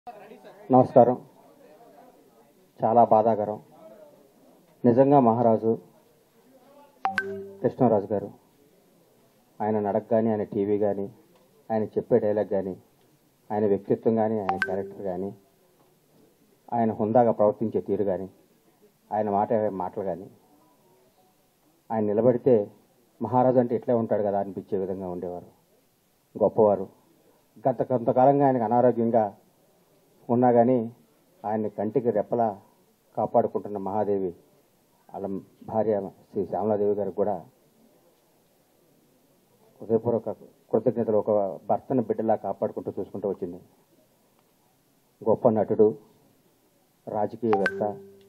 నమస్కారం చాలా బాధాకరం నిజంగా మహారాజు కృష్ణరాజు గారు ఆయన నడక కానీ ఆయన టీవీ కానీ ఆయన చెప్పే డైలాగ్ కానీ ఆయన వ్యక్తిత్వం కానీ ఆయన క్యారెక్టర్ కానీ ఆయన హుందాగా ప్రవర్తించే తీరు కానీ ఆయన మాట మాటలు కానీ ఆయన నిలబడితే మహారాజు అంటే ఇట్లే ఉంటాడు కదా అనిపించే విధంగా ఉండేవారు గొప్పవారు గత కొంతకాలంగా ఆయనకు అనారోగ్యంగా ఉన్నా కానీ ఆయన్ని కంటికి రెప్పలా కాపాడుకుంటున్న మహాదేవి వాళ్ళ భార్య శ్రీ శ్యామలాదేవి గారికి కూడా హృదయపూర్వక కృతజ్ఞతలు ఒక భర్తను బిడ్డలా కాపాడుకుంటూ చూసుకుంటూ వచ్చింది గొప్ప నటుడు రాజకీయవేత్త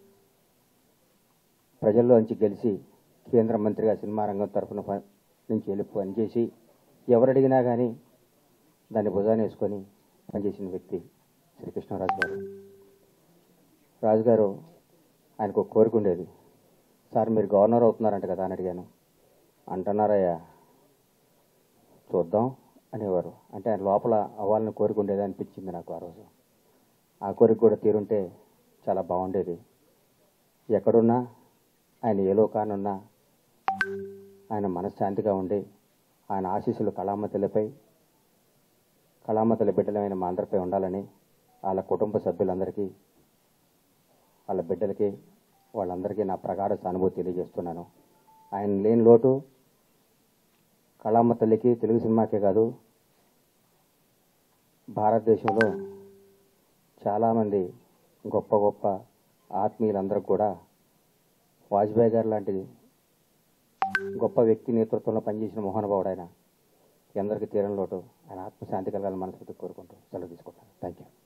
ప్రజల్లోంచి గెలిచి కేంద్ర మంత్రిగా సినిమా రంగం తరఫున ప- నుంచి వెళ్ళి పనిచేసి ఎవరడిగినా కానీ దాన్ని భుజాన్ని వేసుకొని పనిచేసిన వ్యక్తి శ్రీకృష్ణరాజు గారు రాజుగారు ఆయనకు ఒక కోరిక ఉండేది సార్ మీరు గవర్నర్ అవుతున్నారంట కదా అని అడిగాను అంటున్నారయ్యా చూద్దాం అనేవారు అంటే ఆయన లోపల అవ్వాలని కోరిక ఉండేది అనిపించింది నాకు ఆ రోజు ఆ కోరిక కూడా తీరుంటే చాలా బాగుండేది ఎక్కడున్నా ఆయన ఏ లోకానున్నా ఆయన మనశ్శాంతిగా ఉండి ఆయన ఆశీస్సులు కళామతలపై కళామతల బిడ్డలమైన మా అందరిపై ఉండాలని వాళ్ళ కుటుంబ సభ్యులందరికీ వాళ్ళ బిడ్డలకి వాళ్ళందరికీ నా ప్రగాఢ సానుభూతి తెలియజేస్తున్నాను ఆయన లేని లోటు కళామ తల్లికి తెలుగు సినిమాకే కాదు భారతదేశంలో చాలామంది గొప్ప గొప్ప ఆత్మీయులందరూ కూడా వాజ్పేయి గారు లాంటి గొప్ప వ్యక్తి నేతృత్వంలో పనిచేసిన మోహనబాబుడు ఆయన అందరికీ తీరం లోటు ఆయన ఆత్మశాంతి కలగాలని మనస్ఫూర్తి కోరుకుంటూ సెలవు తీసుకుంటాను థ్యాంక్ యూ